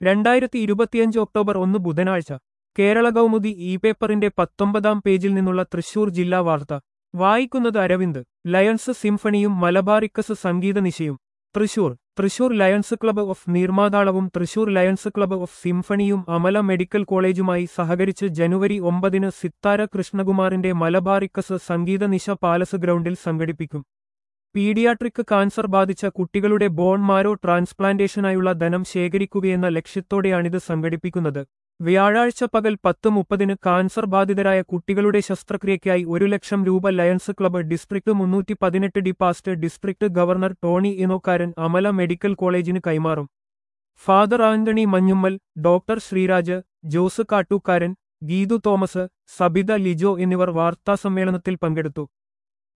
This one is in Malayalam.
രണ്ടായിരത്തി ഇരുപത്തിയഞ്ച് ഒക്ടോബർ ഒന്ന് ബുധനാഴ്ച കേരള കൗമുദി ഇ പേപ്പറിന്റെ പത്തൊമ്പതാം പേജിൽ നിന്നുള്ള തൃശൂർ ജില്ലാ വാർത്ത വായിക്കുന്നത് അരവിന്ദ് ലയൺസ് സിംഫണിയും മലബാറിക്കസ് സംഗീത നിശയും Thrissur Thrissur lions club of നീർമാതാളവും തൃശൂർ ലയൺസ് ക്ലബ്ബ് ഓഫ് സിംഫണിയും അമല മെഡിക്കൽ കോളേജുമായി സഹകരിച്ച് ജനുവരി ഒമ്പതിന് സിത്താര കൃഷ്ണകുമാറിന്റെ മലബാറിക്കസ് സംഗീത നിശ പാലസ് ഗ്രൗണ്ടിൽ സംഘടിപ്പിക്കും പീഡിയാട്രിക് കാൻസർ ബാധിച്ച കുട്ടികളുടെ ബോൺ മാരോ ട്രാൻസ്പ്ലാന്റേഷനായുള്ള ധനം ശേഖരിക്കുകയെന്ന ലക്ഷ്യത്തോടെയാണിത് സംഘടിപ്പിക്കുന്നത് വ്യാഴാഴ്ച പകൽ പത്ത് മുപ്പതിന് കാൻസർ ബാധിതരായ കുട്ടികളുടെ ശസ്ത്രക്രിയയ്ക്കായി ഒരു ലക്ഷം രൂപ ലയൺസ് ക്ലബ്ബ് ഡിസ്ട്രിക്ട് മുന്നൂറ്റി പതിനെട്ട് D past district governor Tony Enokkaran Amala medical കോളേജിന് കൈമാറും ഫാദർ ആന്റണി മഞ്ഞുമ്മൽ ഡോക്ടർ ശ്രീരാജ് ജോസ് കാട്ടൂക്കാരൻ ഗീതു തോമസ് സബിത ലിജോ എന്നിവർ വാർത്താസമ്മേളനത്തിൽ പങ്കെടുത്തു